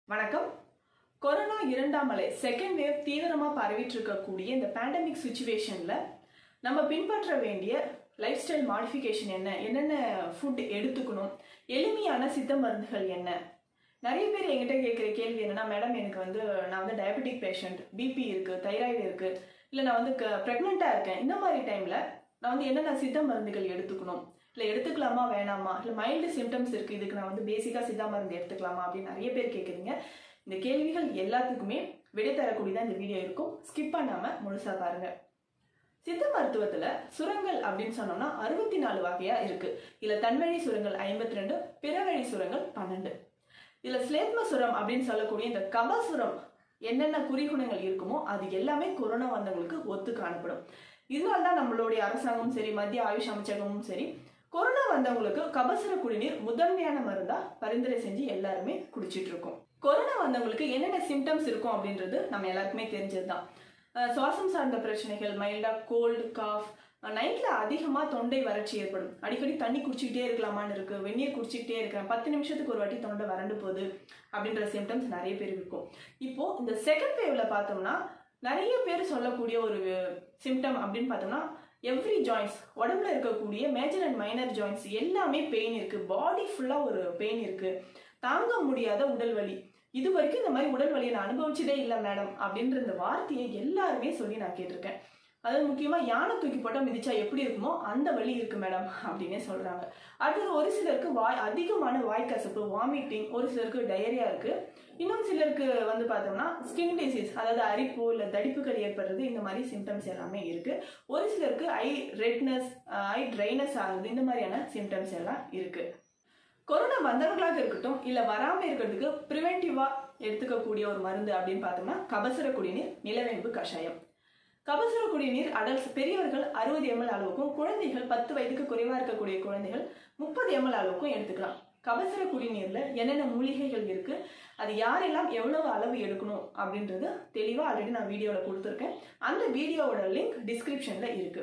வணக்கம் கொரோனா இரண்டாம் அலை செகண்ட் வேவ் தீவிரமா பரவிட்டு இருக்கக்கூடிய இந்த பேண்டமிக் சுச்சுவேஷன்ல நம்ம பின்பற்ற வேண்டிய லைஃப் ஸ்டைல் மாடிஃபிகேஷன் என்ன என்னென்ன ஃபுட் எடுத்துக்கணும் எளிமையான சித்த மருந்துகள் என்ன நிறைய பேர் என்கிட்ட கேட்குற கேள்வி என்னன்னா மேடம் எனக்கு வந்து நான் வந்து டயபெட்டிக் பேஷண்ட் பிபி இருக்கு தைராய்டு இருக்கு இல்லை நான் வந்து ப்ரெக்னெண்ட்டாக இருக்கேன் இந்த மாதிரி டைமில் நான் வந்து என்னென்ன சித்த மருந்துகள் எடுத்துக்கணும் இல்லை எடுத்துக்கலாமா வேணாமா இல்லை மைல்டு சிம்டம்ஸ் இருக்குது இதுக்கு நான் வந்து பேசிக்காக சித்தா மருந்து எடுத்துக்கலாமா அப்படின்னு நிறைய பேர் கேட்குறீங்க இந்த கேள்விகள் எல்லாத்துக்குமே விடை தரக்கூடியதான் இந்த வீடியோ இருக்கும் ஸ்கிப் பண்ணாமல் முழுசாக பாருங்க சித்த மருத்துவத்துல சுரங்கள் அப்படின்னு சொன்னோம்னா அறுபத்தி நாலு வகையா இருக்கு இதுல தன்வழி சுரங்கள் ஐம்பத்தி ரெண்டு பிறவழி சுரங்கள் பன்னெண்டு இதுல ஸ்லேத்ம சுரம் அப்படின்னு சொல்லக்கூடிய இந்த கபசுரம் என்னென்ன குறிகுணங்கள் இருக்குமோ அது எல்லாமே கொரோனா வந்தவங்களுக்கு ஒத்து காணப்படும் இதனால தான் நம்மளுடைய அரசாங்கமும் சரி மத்திய ஆயுஷ் அமைச்சகமும் சரி கொரோனா வந்தவங்களுக்கு கபசுர குடிநீர் முதன்மையான மருந்தா பரிந்துரை செஞ்சு எல்லாருமே குடிச்சிட்டு இருக்கோம் கொரோனா வந்தவங்களுக்கு என்னென்ன சிம்டம்ஸ் இருக்கும் அப்படின்றது நம்ம எல்லாருக்குமே தெரிஞ்சதுதான் அஹ் சுவாசம் சார்ந்த பிரச்சனைகள் மைல்டா கோல்டு காஃப் நைட்ல அதிகமா தொண்டை வறட்சி ஏற்படும் அடிக்கடி தண்ணி குடிச்சிக்கிட்டே இருக்கலாமான்னு இருக்கு வெந்நீர் குடிச்சிக்கிட்டே இருக்கேன் பத்து நிமிஷத்துக்கு ஒரு வாட்டி தொண்டை வறண்டு போகுது அப்படின்ற சிம்டம்ஸ் நிறைய பேர் இருக்கும் இப்போ இந்த செகண்ட் வேவ்ல பார்த்தோம்னா நிறைய பேர் சொல்லக்கூடிய ஒரு சிம்டம் அப்படின்னு பார்த்தோம்னா எவ்ரி ஜாயின்ஸ் உடம்புல இருக்கக்கூடிய மேஜர் அண்ட் மைனர் ஜாயின்ஸ் எல்லாமே பெயின் இருக்கு பாடி ஃபுல்லா ஒரு பெயின் இருக்கு தாங்க முடியாத உடல் வலி இது வரைக்கும் இந்த மாதிரி உடல் வலியை நான் அனுபவிச்சதே இல்லை மேடம் அப்படின்ற இந்த வார்த்தையை எல்லாருமே சொல்லி நான் கேட்டிருக்கேன் அதாவது முக்கியமாக யானை தூக்கி போட்டால் மிதிச்சா எப்படி இருக்குமோ அந்த வலி இருக்கு மேடம் அப்படின்னே சொல்கிறாங்க அடுத்தது ஒரு சிலருக்கு வாய் அதிகமான வாய்க்கசப்பு வாமிட்டிங் ஒரு சிலருக்கு டயரியா இருக்கு இன்னும் சிலருக்கு வந்து பார்த்தோம்னா ஸ்கின் டிசீஸ் அதாவது அரிப்பு இல்லை தடிப்புகள் ஏற்படுறது இந்த மாதிரி சிம்டம்ஸ் எல்லாமே இருக்கு ஒரு சிலருக்கு ஐ ரெட்னஸ் ஐ ட்ரைனஸ் ஆகுது இந்த மாதிரியான சிம்டம்ஸ் எல்லாம் இருக்கு கொரோனா வந்தவர்களாக இருக்கட்டும் இல்லை வராமல் இருக்கிறதுக்கு ப்ரிவென்டிவா எடுத்துக்கக்கூடிய ஒரு மருந்து அப்படின்னு பார்த்தோம்னா கபசுர குடிநீர் நிலவேம்பு கஷாயம் கபசுர குடிநீர் அடல்ட்ஸ் பெரியவர்கள் அறுபது எம்எல் அளவுக்கும் குழந்தைகள் பத்து வயதுக்கு குறைவா இருக்கக்கூடிய குழந்தைகள் முப்பது எம்எல் அளவுக்கும் எடுத்துக்கலாம் கபசுர குடிநீர்ல என்னென்ன மூலிகைகள் இருக்கு அது யாரெல்லாம் எவ்வளவு அளவு எடுக்கணும் அப்படின்றது தெளிவா ஆல்ரெடி நான் வீடியோவில் கொடுத்துருக்கேன் அந்த வீடியோவோட லிங்க் டிஸ்கிரிப்ஷன்ல இருக்கு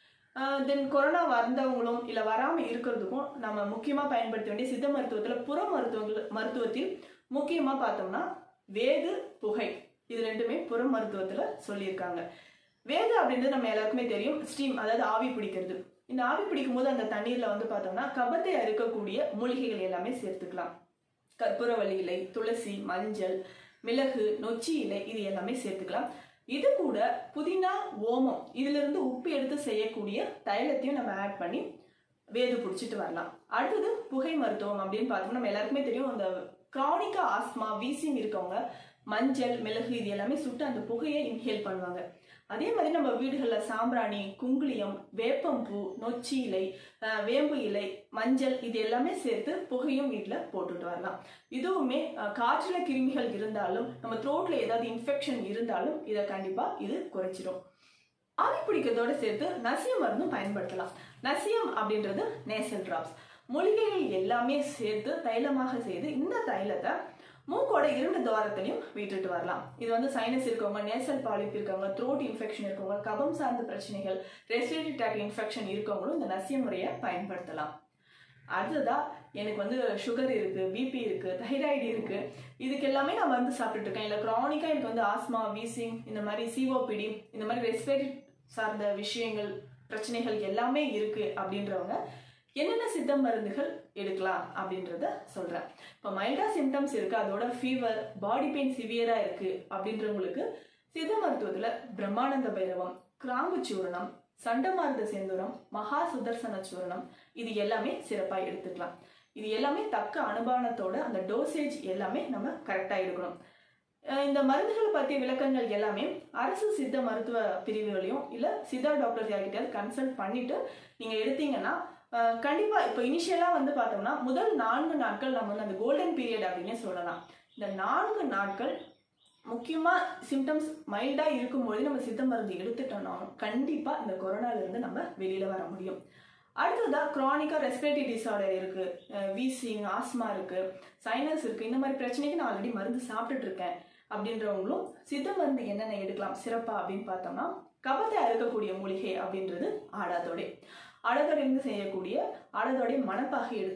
தென் கொரோனா வந்தவங்களும் இல்லை வராமல் இருக்கிறதுக்கும் நம்ம முக்கியமாக பயன்படுத்த வேண்டிய சித்த மருத்துவத்தில் புற மருத்துவங்கள் மருத்துவத்தில் முக்கியமாக பார்த்தோம்னா வேது புகை இது ரெண்டுமே புற மருத்துவத்தில் சொல்லியிருக்காங்க வேது அப்படின்றது நம்ம எல்லாருக்குமே தெரியும் ஸ்டீம் அதாவது ஆவி பிடிக்கிறது இந்த ஆவி பிடிக்கும் போது அந்த தண்ணீர்ல வந்து பார்த்தோம்னா கபத்தை அறுக்கக்கூடிய மூலிகைகள் எல்லாமே சேர்த்துக்கலாம் கற்பூரவள்ளி இலை துளசி மஞ்சள் மிளகு நொச்சி இலை இது எல்லாமே சேர்த்துக்கலாம் இது கூட புதினா ஓமம் இதுல இருந்து உப்பு எடுத்து செய்யக்கூடிய தைலத்தையும் நம்ம ஆட் பண்ணி வேது பிடிச்சிட்டு வரலாம் அடுத்தது புகை மருத்துவம் அப்படின்னு பார்த்தோம்னா நம்ம எல்லாருக்குமே தெரியும் அந்த கிரானிக்கா ஆஸ்மா வீசிங் இருக்கவங்க மஞ்சள் மிளகு இது எல்லாமே சுட்டு அந்த புகையை இன்ஹேல் பண்ணுவாங்க அதே மாதிரி நம்ம வீடுகளில் சாம்பிராணி குங்குளியம் வேப்பம்பூ நொச்சி இலை வேம்பு இலை மஞ்சள் இது எல்லாமே சேர்த்து புகையும் வீட்டில் போட்டுட்டு வரலாம் இதுவுமே காற்றுல கிருமிகள் இருந்தாலும் நம்ம த்ரோட்ல ஏதாவது இன்ஃபெக்ஷன் இருந்தாலும் இதை கண்டிப்பாக இது குறைச்சிடும் ஆவி பிடிக்கிறதோட சேர்த்து நசியம் மருந்தும் பயன்படுத்தலாம் நசியம் அப்படின்றது நேசல் டிராப்ஸ் மூலிகைகள் எல்லாமே சேர்த்து தைலமாக செய்து இந்த தைலத்தை மூக்கோட இரண்டு துவாரத்திலையும் விட்டுட்டு வரலாம் இது வந்து சைனஸ் இருக்கவங்க நேசல் பாலிப் இருக்கவங்க த்ரோட் இன்ஃபெக்ஷன் இருக்கவங்க கபம் சார்ந்த பிரச்சனைகள் ரெஸ்பிரேட்டரி ட்ராக் இன்ஃபெக்ஷன் இருக்கவங்களும் இந்த நசிய முறையை பயன்படுத்தலாம் அடுத்ததா எனக்கு வந்து சுகர் இருக்கு பிபி இருக்கு தைராய்டு இருக்கு இதுக்கு எல்லாமே நான் மருந்து சாப்பிட்டுட்டு இருக்கேன் இல்லை க்ரானிக்கா எனக்கு வந்து ஆஸ்மா வீசிங் இந்த மாதிரி சிஓபிடி இந்த மாதிரி ரெஸ்பிரேட்டரி சார்ந்த விஷயங்கள் பிரச்சனைகள் எல்லாமே இருக்கு அப்படின்றவங்க என்னென்ன சித்த மருந்துகள் எடுக்கலாம் அப்படின்றத சொல்றேன் இப்போ மைல்டா சிம்டம்ஸ் இருக்கு அதோட ஃபீவர் பாடி பெயின் சிவியரா இருக்கு அப்படின்றவங்களுக்கு சித்த மருத்துவத்துல பிரம்மானந்த பைரவம் கிராம்பு சூரணம் சண்டமார்ந்த செந்தூரம் மகா சுதர்சன சூரணம் இது எல்லாமே சிறப்பா எடுத்துக்கலாம் இது எல்லாமே தக்க அனுபானத்தோட அந்த டோசேஜ் எல்லாமே நம்ம கரெக்டா எடுக்கணும் இந்த மருந்துகள் பற்றிய விளக்கங்கள் எல்லாமே அரசு சித்த மருத்துவ பிரிவுகளையும் இல்லை சித்தா டாக்டர் யார்கிட்டயாவது கன்சல்ட் பண்ணிட்டு நீங்கள் எடுத்தீங்கன்னா கண்டிப்பாக இப்போ இனிஷியலாக வந்து பார்த்தோம்னா முதல் நான்கு நாட்கள் நம்ம வந்து அந்த கோல்டன் பீரியட் அப்படின்னே சொல்லலாம் இந்த நான்கு நாட்கள் முக்கியமாக சிம்டம்ஸ் மைல்டாக இருக்கும்போது நம்ம சித்த மருந்து எடுத்துட்டோம்னாலும் கண்டிப்பாக இந்த கொரோனாலேருந்து நம்ம வெளியில் வர முடியும் அடுத்ததாக க்ரானிக்காக ரெஸ்பிரேட்டரி டிசார்டர் இருக்குது வீசிங் ஆஸ்மா இருக்குது சைனஸ் இருக்குது இந்த மாதிரி பிரச்சனைக்கு நான் ஆல்ரெடி மருந்து சாப்பிட்டுட்டு இருக்கேன் அப்படின்றவங்களும் சித்த மருந்து என்னென்ன எடுக்கலாம் சிறப்பாக அப்படின்னு பார்த்தோம்னா கபத்தை அறுக்கக்கூடிய மூலிகை அப்படின்றது ஆடாதோடை ஆடதோடையிலிருந்து செய்யக்கூடிய ஆடதோடை மணப்பாகை எடுத்துக்கலாம்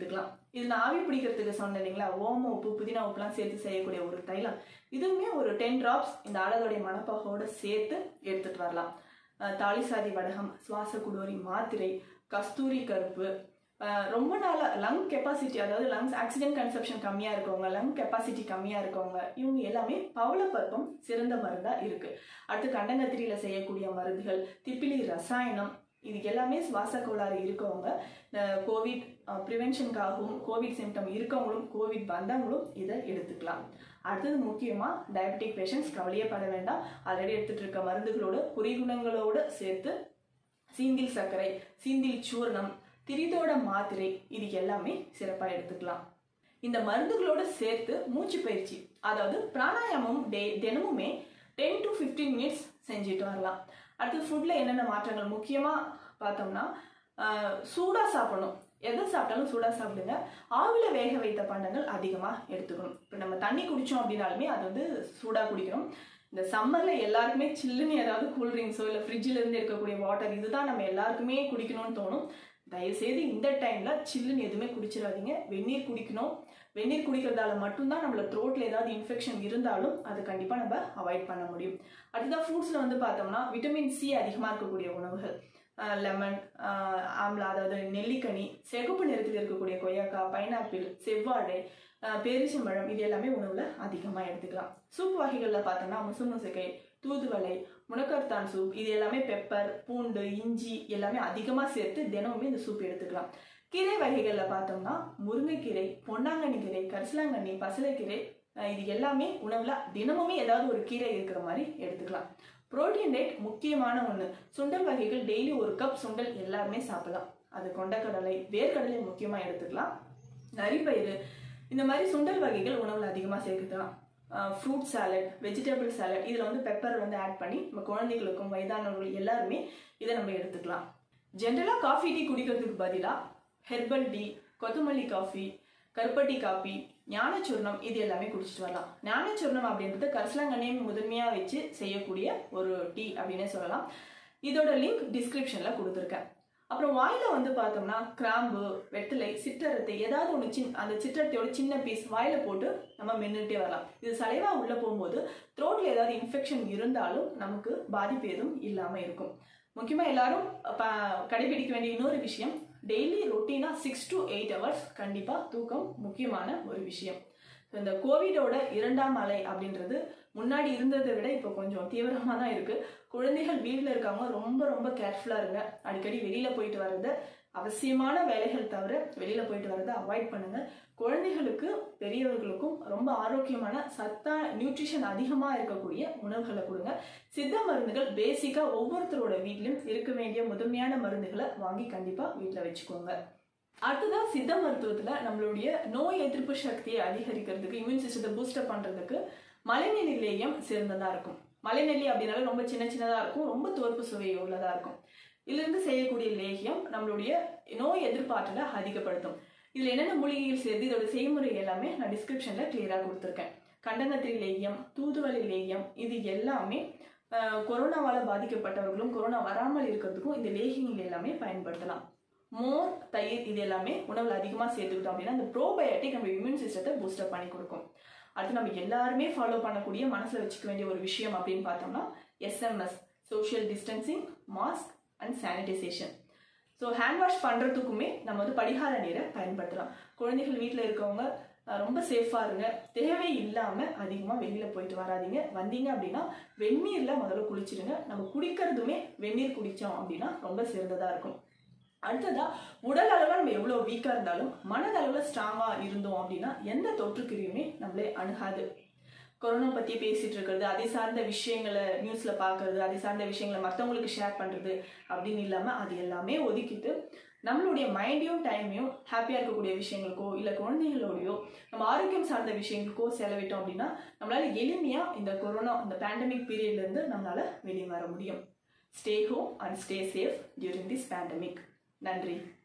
இது நான் ஆவி பிடிக்கிறதுக்கு சொன்னேன் இல்லைங்களா ஓம உப்பு புதினா உப்புலாம் சேர்த்து செய்யக்கூடிய ஒரு தைலம் இதுவுமே ஒரு டென் டிராப்ஸ் இந்த ஆடதோடைய மணப்பாகோட சேர்த்து எடுத்துட்டு வரலாம் அஹ் தாலிசாதி வடகம் சுவாச குடோரி மாத்திரை கஸ்தூரி கருப்பு அஹ் ரொம்ப நாளா லங் கெப்பாசிட்டி அதாவது லங்ஸ் ஆக்சிஜன் கன்சப்ஷன் கம்மியா இருக்கவங்க லங் கெப்பாசிட்டி கம்மியா இருக்கவங்க இவங்க எல்லாமே பவளப்பருப்பம் சிறந்த மருந்தா இருக்கு அடுத்து கண்டங்கத்திரியில செய்யக்கூடிய மருந்துகள் திப்பிலி ரசாயனம் இது எல்லாமே சுவாச கோளாறு இருக்கவங்க இந்த கோவிட் ப்ரிவென்ஷனுக்காகவும் கோவிட் சிம்டம் இருக்கவங்களும் கோவிட் வந்தவங்களும் இதை எடுத்துக்கலாம் அடுத்தது முக்கியமா டயபெட்டிக் பேஷண்ட்ஸ் கவலையே பட வேண்டாம் ஆல்ரெடி எடுத்துட்டு இருக்க மருந்துகளோட குறிகுணங்களோட சேர்த்து சீந்தில் சர்க்கரை சீந்தில் சூர்ணம் திரிதோட மாத்திரை இது எல்லாமே சிறப்பாக எடுத்துக்கலாம் இந்த மருந்துகளோட சேர்த்து மூச்சு பயிற்சி அதாவது பிராணாயாமம் டே தினமுமே டென் டு ஃபிஃப்டீன் மினிட்ஸ் செஞ்சுட்டு வரலாம் அடுத்து ஃபுட்டில் என்னென்ன மாற்றங்கள் முக்கியமாக பார்த்தோம்னா ஆஹ், சூடா சாப்பிடணும் எதை சாப்பிட்டாலும் சூடா சாப்பிடுங்க ஆவில வேக வைத்த பண்டங்கள் அதிகமாக எடுத்துக்கணும் இப்போ நம்ம தண்ணி குடித்தோம் அப்படின்னாலுமே அது வந்து சூடாக குடிக்கணும் இந்த சம்மர்ல எல்லாருக்குமே சில்லுன்னு ஏதாவது கூல்ட்ரிங்க்ஸோ இல்லை ஃப்ரிட்ஜில் இருந்து இருக்கக்கூடிய வாட்டர் இதுதான் நம்ம எல்லாருக்குமே குடிக்கணும்னு தோணும் தயவுசெய்து இந்த டைம்ல சில்லுன்னு எதுவுமே குடிச்சிடாதீங்க வெந்நீர் குடிக்கணும் வெந்நீர் குடிக்கிறதால மட்டும்தான் நம்மள த்ரோட்ல ஏதாவது இன்ஃபெக்ஷன் இருந்தாலும் அது கண்டிப்பா நம்ம அவாய்ட் பண்ண முடியும் அடுத்ததான் ஃப்ரூட்ஸ்ல வந்து பார்த்தோம்னா விட்டமின் சி அதிகமாக இருக்கக்கூடிய உணவுகள் லெமன் ஆம்லா அதாவது நெல்லிக்கனி சிகப்பு நிறத்தில் இருக்கக்கூடிய கொய்யாக்காய் பைனாப்பிள் செவ்வாழை ஆஹ் பேரிச்சம்பழம் இது எல்லாமே உணவுல அதிகமாக எடுத்துக்கலாம் சூப் வகைகளில் பார்த்தோம்னா முசுமுசுக்கை தூதுவளை முனக்கர்தான் சூப் இது எல்லாமே பெப்பர் பூண்டு இஞ்சி எல்லாமே அதிகமாக சேர்த்து தினமுமே இந்த சூப் எடுத்துக்கலாம் கீரை வகைகளில் பார்த்தோம்னா முருங்கைக்கீரை பொன்னாங்கண்ணி கீரை கரிசலாங்கண்ணி பசலைக்கீரை அஹ் இது எல்லாமே உணவுல தினமுமே ஏதாவது ஒரு கீரை இருக்கிற மாதிரி எடுத்துக்கலாம் புரோட்டீன் டேட் முக்கியமான ஒன்று சுண்டல் வகைகள் டெய்லி ஒரு கப் சுண்டல் எல்லாருமே சாப்பிடலாம் அது கொண்டக்கடலை வேர்க்கடலை முக்கியமாக எடுத்துக்கலாம் நரிப்பயிறு இந்த மாதிரி சுண்டல் வகைகள் உணவில் அதிகமாக சேர்க்கலாம் ஃப்ரூட் சாலட் வெஜிடபிள் சாலட் இதில் வந்து பெப்பர் வந்து ஆட் பண்ணி நம்ம குழந்தைகளுக்கும் வயதானவர்கள் எல்லாருமே இதை நம்ம எடுத்துக்கலாம் ஜென்ரலாக காஃபி டீ குடிக்கிறதுக்கு பதிலாக ஹெர்பல் டீ கொத்தமல்லி காஃபி கருப்பட்டி காப்பி ஞானச்சூர்ணம் இது எல்லாமே குடிச்சிட்டு வரலாம் ஞானச்சூர்ணம் அப்படின்றது கரிசலாங்கண்ணியை முதன்மையாக வச்சு செய்யக்கூடிய ஒரு டீ அப்படின்னே சொல்லலாம் இதோட லிங்க் டிஸ்கிரிப்ஷனில் கொடுத்துருக்கேன் அப்புறம் வாயில வந்து பார்த்தோம்னா கிராம்பு வெத்தலை சிற்றரத்தை ஏதாவது ஒன்று சின் அந்த சிற்றரத்தையோட சின்ன பீஸ் வாயில போட்டு நம்ம மென்னுட்டே வரலாம் இது சலைவா உள்ள போகும்போது த்ரோட்ல ஏதாவது இன்ஃபெக்ஷன் இருந்தாலும் நமக்கு பாதிப்பு எதுவும் இல்லாமல் இருக்கும் முக்கியமாக எல்லாரும் ப- கடைபிடிக்க வேண்டிய இன்னொரு விஷயம் டெய்லி ரொட்டீனாக சிக்ஸ் டு எயிட் ஹவர்ஸ் கண்டிப்பாக தூக்கம் முக்கியமான ஒரு விஷயம் So, இந்த கோவிடோட இரண்டாம் அலை அப்படின்றது முன்னாடி இருந்ததை விட இப்போ கொஞ்சம் தீவிரமாக தான் இருக்கு குழந்தைகள் வீட்டில் இருக்கவங்க ரொம்ப ரொம்ப கேர்ஃபுல்லாக இருங்க அடிக்கடி வெளியில் போயிட்டு வர்றது அவசியமான வேலைகள் தவிர வெளியில் போயிட்டு வர்றதை அவாய்ட் பண்ணுங்க குழந்தைகளுக்கு பெரியவர்களுக்கும் ரொம்ப ஆரோக்கியமான சத்தா நியூட்ரிஷன் அதிகமாக இருக்கக்கூடிய உணவுகளை கொடுங்க சித்த மருந்துகள் பேசிக்காக ஒவ்வொருத்தரோட வீட்லையும் இருக்க வேண்டிய முதன்மையான மருந்துகளை வாங்கி கண்டிப்பாக வீட்டில் வச்சுக்கோங்க அடுத்ததா சித்த மருத்துவத்துல நம்மளுடைய நோய் எதிர்ப்பு சக்தியை அதிகரிக்கிறதுக்கு இம்யூன் சிஸ்டத்தை பூஸ்டப் பண்றதுக்கு மலைநெல்லி லேயம் சிறந்ததா இருக்கும் மலைநெல்லி அப்படின்னாலே ரொம்ப சின்ன சின்னதா இருக்கும் ரொம்ப தோற்பு சுவை உள்ளதா இருக்கும் இதிலிருந்து செய்யக்கூடிய லேகியம் நம்மளுடைய நோய் எதிர்ப்பாற்றலை அதிகப்படுத்தும் இதுல என்னென்ன மூலிகைகள் சேர்த்து இதோட செய்முறை எல்லாமே நான் டிஸ்கிரிப்ஷன்ல கிளியரா கொடுத்துருக்கேன் கண்டங்கத்திரி லேகியம் தூதுவளை லேகியம் இது எல்லாமே ஆஹ், கொரோனாவால பாதிக்கப்பட்டவர்களும் கொரோனா வராமல் இருக்கிறதுக்கும் இந்த லேகியங்கள் எல்லாமே பயன்படுத்தலாம் மோர் தயிர் இது எல்லாமே உணவுல அதிகமா சேர்த்துக்கிட்டோம் அப்படின்னா இந்த ப்ரோபயோட்டிக் நம்ம இம்யூன் சிஸ்டத்தை பூஸ்டப் பண்ணி கொடுக்கும் அடுத்து நம்ம எல்லாருமே ஃபாலோ பண்ணக்கூடிய மனசுல வச்சுக்க வேண்டிய ஒரு விஷயம் அப்படின்னு பார்த்தோம்னா SMS social distancing mask and sanitization so hand wash பண்ணுறதுக்குமே நம்ம வந்து படிகார நீரை பயன்படுத்தலாம் குழந்தைகள் வீட்டில் இருக்கவங்க அஹ், ரொம்ப சேஃபாக இருங்க தேவை இல்லாமல் அதிகமாக வெளியில் போயிட்டு வராதீங்க வந்தீங்க அப்படின்னா வெந்நீரில் முதல்ல குளிச்சிடுங்க நம்ம குடிக்கிறதுமே வெந்நீர் குடித்தோம் அப்படின்னா ரொம்ப சிறந்ததாக இருக்கும் அடுத்ததா உடல் அளவில் நம்ம எவ்வளோ வீக்காக இருந்தாலும் மனதளவில் ஸ்ட்ராங்காக இருந்தோம் அப்படின்னா எந்த தொற்றுக்கிரியுமே நம்மளே அணுகாது கொரோனா பற்றி பேசிட்டு இருக்கிறது அதை சார்ந்த விஷயங்களை நியூஸில் பார்க்கறது அதை சார்ந்த விஷயங்களை மற்றவங்களுக்கு ஷேர் பண்ணுறது அப்படின்னு இல்லாமல் அது எல்லாமே ஒதுக்கிட்டு நம்மளுடைய மைண்டையும் டைமையும் ஹாப்பியாக இருக்கக்கூடிய விஷயங்களுக்கோ இல்லை குழந்தைகளோடையோ நம்ம ஆரோக்கியம் சார்ந்த விஷயங்களுக்கோ செலவிட்டோம் அப்படின்னா நம்மளால எளிமையாக இந்த கொரோனா இந்த பேண்டமிக் பீரியட்லேருந்து நம்மளால வெளியே வர முடியும் stay home and stay safe during this pandemic நன்றி